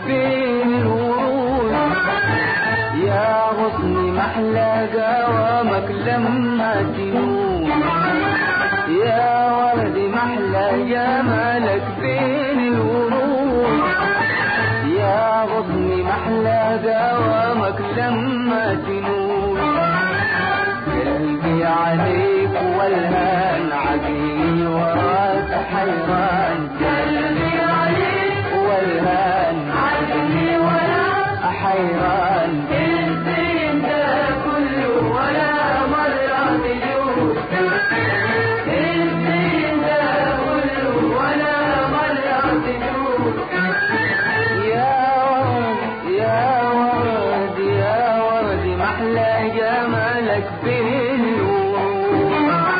بين الورود يا غصن محلى قوامك لما تنور يا ورد محلى جمالك بين الورود يا غصن محلى قوامك لما تنور قلبي عليك والهان عقلي وراك حيران قلبي عليك والهان عقلي وراك حيران الزين ده كله ولا مرة تجوز الزين ده كله ولا مرة تجوز يا ورد يا ورد يا ورد محلى جمالك بين الورود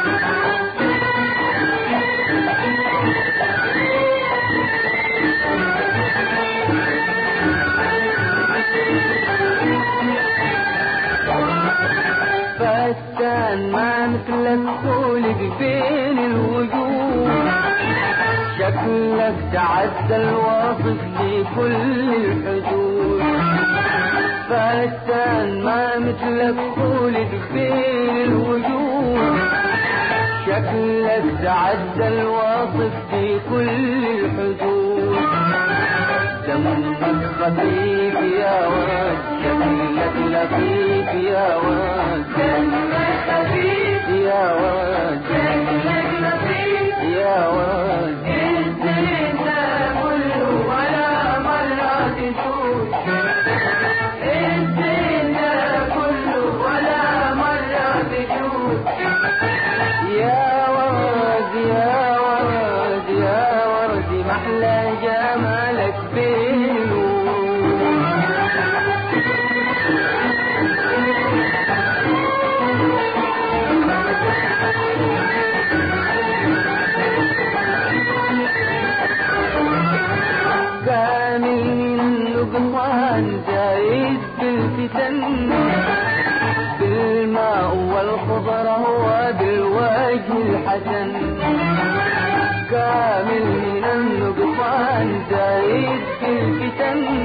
فتان ما مثلك خولق بين الوجود شكلك تعدى الوصف لكل الحدود فتان ما مثلك خولق بين الوجود شكلك تعدى الوصف في كل الحدود دمك خفيف يا واد شكلك لطيف يا واد دمك خفيف يا واد شكلك لطيف يا واد الزين ده كله ولا مرة تشوف الزين ده كله ولا مرة تشوف يا ورد يا ورد يا ورد محلى جمالك بين الورود كامل من النقصان زايد بالفتن بالماء والخضرة وبالوجه الحسن كامل من النقصان زايد بالفتن